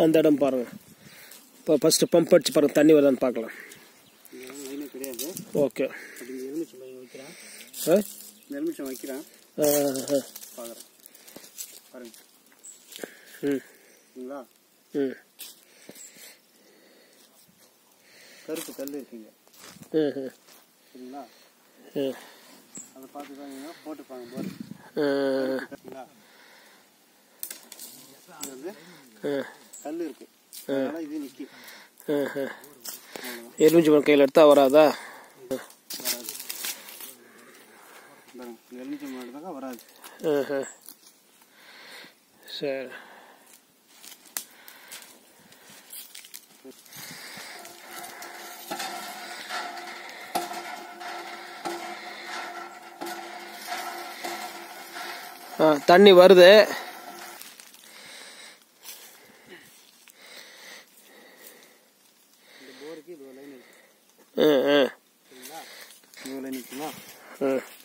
அந்த இடம் பாருங்கள் இப்போ ஃபஸ்ட்டு பம்ப் அடிச்சு பாருங்கள் தண்ணி வருதான்னு பார்க்கலாம் இங்கே லைனே கிடையாது ஓகே அப்படி இங்கே எலுமிச்சம் பையன் வைக்கிறேன் ஆ எலுமிச்சம் வைக்கிறேன் ஆ, ஆ. பார்க்குறேன் பாருங்க ம் சரிங்களா ம் கருப்பு கல் இருக்குங்க ம் ம் சரிங்களா ம் அதை பார்த்து தான் போட்டுப்பாங்க போர் ஆ, சரிங்களா இது வந்து ஆ, கல் இருக்கு அதனால இது நிற்கி ஆ, ஆ. எலுமிச்சி பழம் கையில் எடுத்தால் வராதா வராது பாருங்க இந்த எலுமிச்சம் எடுத்தாக்கா வராது ஆ, ஆ. சரி ஆ தண்ணி வருது இந்த போருக்கு இது லைன் இருக்கு ஆ ஆ சரிங்களா இது லைன் இருக்குங்களா ஆ